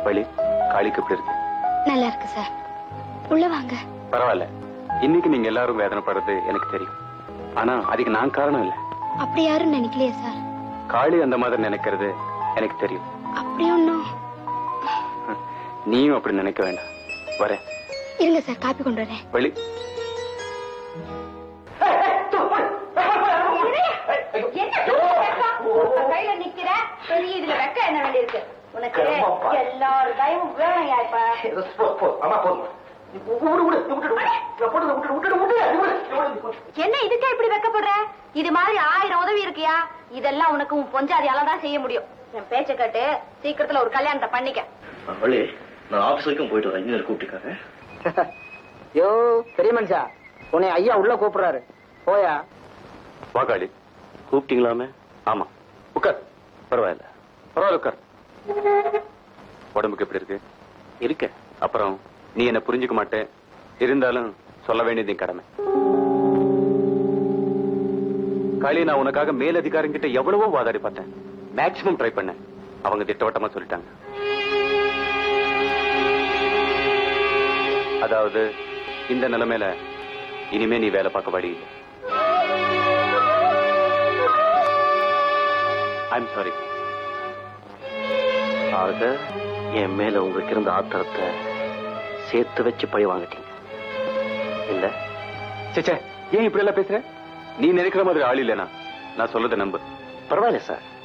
வழி காளிக்கு இப்படி இருக்கு நல்லா இருக்கு சார் உள்ள வாங்க பரவாயில்ல இன்னைக்கு நீங்க எல்லாரும் வேதனைப்படுறது எனக்கு தெரியும் ஆனா அதுக்கு நான் காரணம் இல்ல அப்படி யாரும் நினைக்கலையே சார் காளி அந்த மாதிரி நினைக்கிறது எனக்கு தெரியும் அப்படி ஒன்றும் நீயும் அப்படி நினைக்க வேண்டாம் வரேன் இருங்க சார் காப்பி கொண்டு வரேன் வழி கையில நிக்கிற பெரிய இதுல வெக்க என்ன வேண்டியிருக்கு உனக்கு கர்மப்பா. எல்லாரு தயவும் வேணும் யாருப்பா அம்மா போதும் விடு விடு விட்டு விட்டு விட்டு விட்டு விட்டு என்ன இதுக்கே இப்படி வெக்கப்படுற இது மாதிரி ஆயிரம் உதவி இருக்கியா இதெல்லாம் உனக்கு உன் பொஞ்சாதியால தான் செய்ய முடியும் என் பேச்ச கேட்டு சீக்கிரத்துல ஒரு கல்யாணத்தை பண்ணிக்க வழி நான் ஆபீஸ் வரைக்கும் போயிட்டு வரேன் இன்ஜினியர் கூப்பிட்டுருக்காரு யோ பெரிய மனுஷா உன்னை ஐயா உள்ள கூப்பிடுறாரு போயா வா காளி கூப்பிட்டீங்களாமே ஆமா உட்கார் பரவாயில்ல பரவாயில்ல உட்கார் உடம்புக்கு எப்படி இருக்கு இருக்க அப்புறம் நீ என்ன புரிஞ்சுக்க மாட்டே இருந்தாலும் சொல்ல வேண்டியது என் கடமை காளி நான் உனக்காக மேலதிகாரம் கிட்ட எவ்வளவோ வாதாடி பார்த்தேன் மேக்சிமம் ட்ரை பண்ணேன் அவங்க திட்டவட்டமா சொல்லிட்டாங்க அதாவது இந்த நிலைமையில இனிமே நீ வேலை பார்க்க வழி இல்லை ஐம் சாரி ஆக என் மேல உங்களுக்கு இருந்த ஆத்திரத்தை சேர்த்து வச்சு பழி வாங்கிட்டீங்க இல்ல சேச்சே ஏன் இப்படி எல்லாம் பேசுற நீ நினைக்கிற மாதிரி ஆள் இல்லைனா நான் சொல்லதை நம்பு பரவாயில்ல சார்